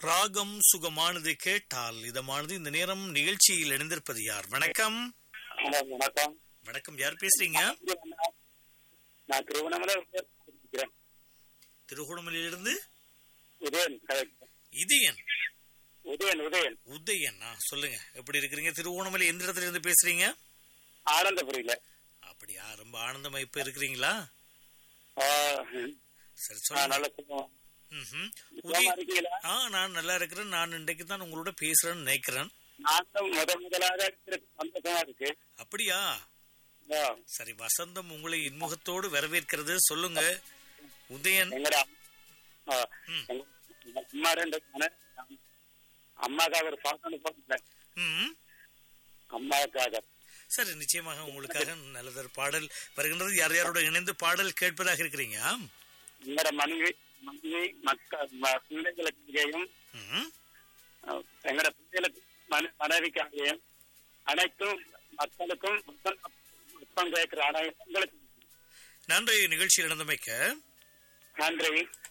ராகம் சுகமானது கேட்டால் இதமானது இந்த நேரம் நிகழ்ச்சியில் இணைந்திருப்பது யார் வணக்கம் ஹலோ வணக்கம் வணக்கம் யார் பேசுறீங்க நான் திருவண்ணாமலை இருக்கிறேன் திருகோணமலையிலிருந்து உதயன் கரெக்ட். இதயன் உதயன் உதயன் உதயன் ஆ, சொல்லுங்க எப்படி இருக்கிறீங்க திருகோணமலை எந்த இடத்துல இருந்து பேசுறீங்க ஆனந்தபுரியில அப்படியா ரொம்ப ஆனந்தமா இப்ப இருக்கிறீங்களா ஆ, சரி ஆ, சொல்லுங்க நல்ல சுகம். ம்ஹும். சுகமா உதய- இருக்கீங்களா ஆ நான் நல்லா இருக்கிறேன் நான் இன்றைக்கு தான் உங்களோட பேசுறேன்னு நினைக்கிறேன் நாட்டம் முத முதலாக இருக்கிற சந்தோஷமா இருக்கு அப்படியா ஆ, சரி வசந்தம் உங்களை இன்முகத்தோடு வரவேற்கிறது சொல்லுங்க உதயன் எங்கட ஆ, ம். எங்க- எங்க அம்மா ரெண்டு மன- அம்மாக்காக ஒரு பாட்டு போட்டேன் ம் அம்மாவுக்காக சரி நிச்சயமாக உங்களுக்காக நல்லதொரு பாடல் வருகின்றது யார் யாரோட இணைந்து பாடல் கேட்பதாக இருக்கிறீங்க எங்கட மனைவி மனைவி மக்கள் ம- பிள்ளைகளுக்காகவும் ம். அஹ், எங்கட பிள்ளைகளுக்கு மன- மனைவிக்காகவும் அனைத்தும் மக்களுக்கும் முத்தம் கேட்கிற அனைவங்களுக்கு நன்றி நிகழ்ச்சியில் இணைந்தமைக்க நன்றி